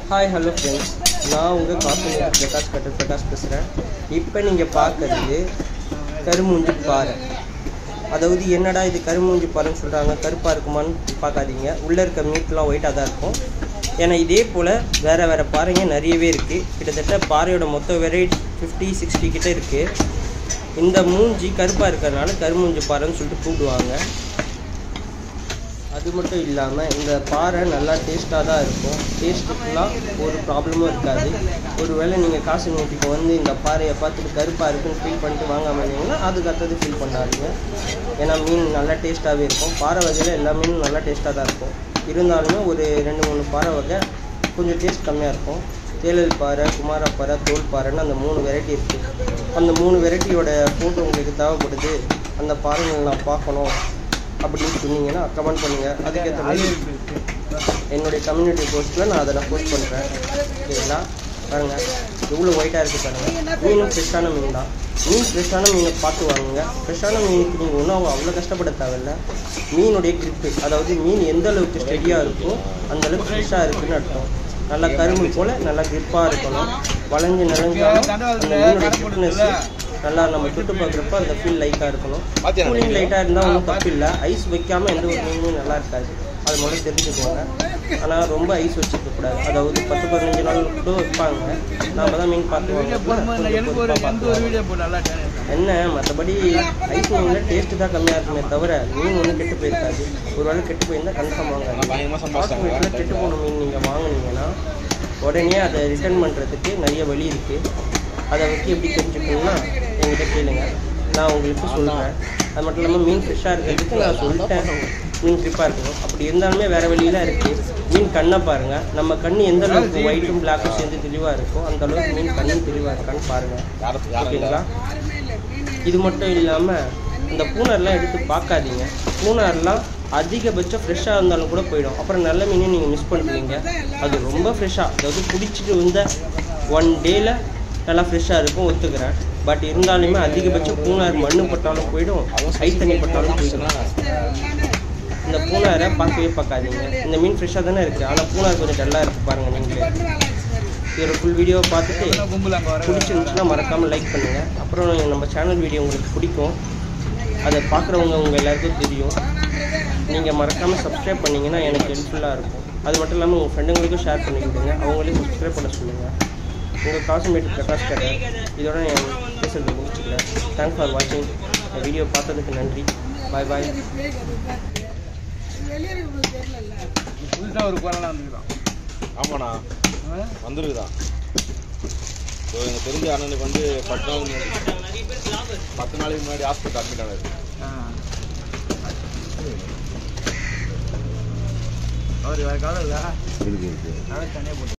hi hello friends நான் உங்கள் காசுமேட் Prakash cutter Prakash பேசுகிறேன் இப்போ நீங்கள் பார்க்குறது கருமூஞ்சி பாறை அதாவது என்னடா இது கருமூஞ்சி பாறைன்னு சொல்கிறாங்க கருப்பாக இருக்குமான்னு பார்க்காதீங்க உள்ளே இருக்க மீட்லாம் ஒயிட்டாக தான் இருக்கும் ஏன்னா இதே போல் வேறு வேறு பாறைங்க நிறையவே இருக்குது கிட்டத்தட்ட பாறையோட மொத்த வெரைட்டி ஃபிஃப்டி சிக்ஸ்டி கிட்ட இருக்குது இந்த மூஞ்சி கருப்பாக இருக்கிறதுனால கருமூஞ்சி பாறைன்னு சொல்லிட்டு கூப்பிடுவாங்க அது மட்டும் இல்லாமல் இந்த பாறை நல்லா டேஸ்ட்டாக தான் இருக்கும் டேஸ்ட்டுக்கெலாம் ஒரு ப்ராப்ளமும் இருக்காது ஒருவேளை நீங்கள் காசு நோட்டிக்கு வந்து இந்த பாறையை பார்த்துட்டு கருப்பாக இருக்குன்னு ஃபீல் பண்ணிட்டு வாங்காமல் இருந்தீங்கன்னா அதுக்கு அடுத்தது ஃபீல் பண்ணாதீங்க ஏன்னா மீன் நல்லா டேஸ்ட்டாகவே இருக்கும் பாறை வகையில் எல்லா மீனும் நல்லா டேஸ்ட்டாக தான் இருக்கும் இருந்தாலுமே ஒரு ரெண்டு மூணு பாறை வகை கொஞ்சம் டேஸ்ட் கம்மியாக இருக்கும் தேலல் பாறை குமாரப்பாறை தோல் பாறைன்னு அந்த மூணு வெரைட்டி இருக்குது அந்த மூணு வெரைட்டியோட ஃபோட்டோ உங்களுக்கு தேவைப்படுது அந்த பாறைகள் நான் பார்க்கணும் அப்படின்னு சொன்னீங்கன்னா கமெண்ட் பண்ணுங்கள் அதுக்கேற்ற மாதிரி என்னுடைய கம்யூனிட்டி போஸ்ட்டில் நான் அதை நான் போஸ்ட் பண்ணுறேன் சரிங்களா பாருங்கள் எவ்வளோ ஒயிட்டாக இருக்குது பாருங்கள் மீனும் ஃப்ரெஷ்ஷான மீன் தான் மீன் ஃப்ரெஷ்ஷான மீனை பார்த்து வாங்குங்க ஃப்ரெஷ்ஷான மீனுக்கு நீங்கள் ஒன்றும் அவங்க அவ்வளோ கஷ்டப்பட தேவையில்ல மீனுடைய கிரிப்பு அதாவது மீன் எந்த அளவுக்கு ஸ்டெடியாக இருக்கோ அந்த அளவுக்கு ஃப்ரெஷ்ஷாக இருக்குன்னு அர்த்தம் நல்லா கரும்பு போல் நல்லா கிரிப்பாக இருக்கணும் வளைஞ்சு நிலஞ்சாலும் அந்த மீனுடைய கிரிப்னஸ் நல்லா நம்ம தொட்டு பார்க்குறப்ப அந்த ஃபீல் லைட்டாக இருக்கணும் கூலிங் லைட்டாக இருந்தால் ஒன்றும் தப்பு இல்லை ஐஸ் வைக்காமல் எந்த ஒரு மீனுமே நல்லா இருக்காது அது முதல்ல தெரிஞ்சுக்கோங்க ஆனால் ரொம்ப ஐஸ் வச்சுக்க கூடாது அதாவது பத்து பதினஞ்சு நாள் கூட வைப்பாங்க நாம தான் மீன் பார்த்து எனக்கு ஒரு எந்த ஒரு வீடியோ போட்டு நல்லா என்ன மற்றபடி ஐஸ் மீனில் டேஸ்ட்டு தான் கம்மியாக இருக்குமே தவிர மீன் ஒன்றும் கெட்டு போயிருக்காது ஒரு வேளை கெட்டு போயிருந்தா கன்ஃபார்ம் வாங்க காஸ்மெட்டில் கெட்டு போன மீன் நீங்கள் வாங்குனீங்கன்னா உடனே அதை ரிட்டர்ன் பண்ணுறதுக்கு நிறைய வழி இருக்குது அதை வச்சு எப்படி தெரிஞ்சுக்கணும்னா என்கிட்ட கேளுங்க நான் உங்களுக்கு சொல்கிறேன் அது மட்டும் இல்லாமல் மீன் ஃப்ரெஷ்ஷாக இருக்கிறதுக்கு நான் சொல்லிட்டேன் மீன் ட்ரிப்பாக இருக்கணும் அப்படி இருந்தாலுமே வேறு வழியெல்லாம் இருக்குது மீன் கண்ணை பாருங்கள் நம்ம கண் எந்த அளவுக்கு ஒயிட்டும் பிளாக்கும் சேர்ந்து தெளிவாக இருக்கோ அந்த அளவுக்கு மீன் கண்ணும் தெளிவாக இருக்கான்னு பாருங்கள் ஓகேங்களா இது மட்டும் இல்லாமல் இந்த பூனர்லாம் எடுத்து பார்க்காதீங்க பூனர்லாம் அதிகபட்சம் ஃப்ரெஷ்ஷாக இருந்தாலும் கூட போயிடும் அப்புறம் நல்ல மீனையும் நீங்கள் மிஸ் பண்ணுவீங்க அது ரொம்ப ஃப்ரெஷ்ஷாக அதாவது பிடிச்சிட்டு வந்த ஒன் டேயில் நல்லா ஃப்ரெஷ்ஷாக இருக்கும் ஒத்துக்கிறேன் பட் இருந்தாலுமே அதிகபட்சம் பூனார் மண்ணு பட்டாலும் போயிடும் ஐ தண்ணி பட்டாலும் போயிடும் இந்த பூனாரை பார்க்கவே பார்க்காதீங்க இந்த மீன் ஃப்ரெஷ்ஷாக தானே இருக்குது ஆனால் பூனார் கொஞ்சம் டல்லாக இருக்குது பாருங்கள் நீங்களே இதோட ஃபுல் வீடியோவை பார்த்துட்டு கும்பல் அங்கே வர பிடிச்சிருந்துச்சுன்னா மறக்காமல் லைக் பண்ணுங்கள் அப்புறம் நம்ம சேனல் வீடியோ உங்களுக்கு பிடிக்கும் அதை பார்க்குறவங்க உங்கள் எல்லாருக்கும் தெரியும் நீங்கள் மறக்காமல் சப்ஸ்கிரைப் பண்ணிங்கன்னா எனக்கு ஹெல்ப்ஃபுல்லாக இருக்கும் அது மட்டும் இல்லாமல் உங்கள் ஃப்ரெண்டுங்களுக்கும் ஷேர் பண்ணி விடுங்க அவங்களையும் சப்ஸ்கிரைப் பண்ண சொல்லுங்கள் உங்கள் காசுமேட்டு பிரகாஷ் கடை இதோட நான் பேசுறது முடிச்சுக்கிறேன் தேங்க்ஸ் ஃபார் வாட்சிங் இந்த வீடியோ பார்த்ததுக்கு நன்றி பாய் பாய் புதுசாக ஒரு கொரோனா வந்துருக்கான் ஆமாண்ணா வந்துருக்குதான் ஸோ எனக்கு தெரிஞ்ச அண்ணனுக்கு வந்து பத்து நாள் முன்னாடி பத்து நாளைக்கு முன்னாடி ஹாஸ்பிட்டல் அட்மிட் ஆனது அவர் வேறு காலம் இல்லை தனியாக போட்டு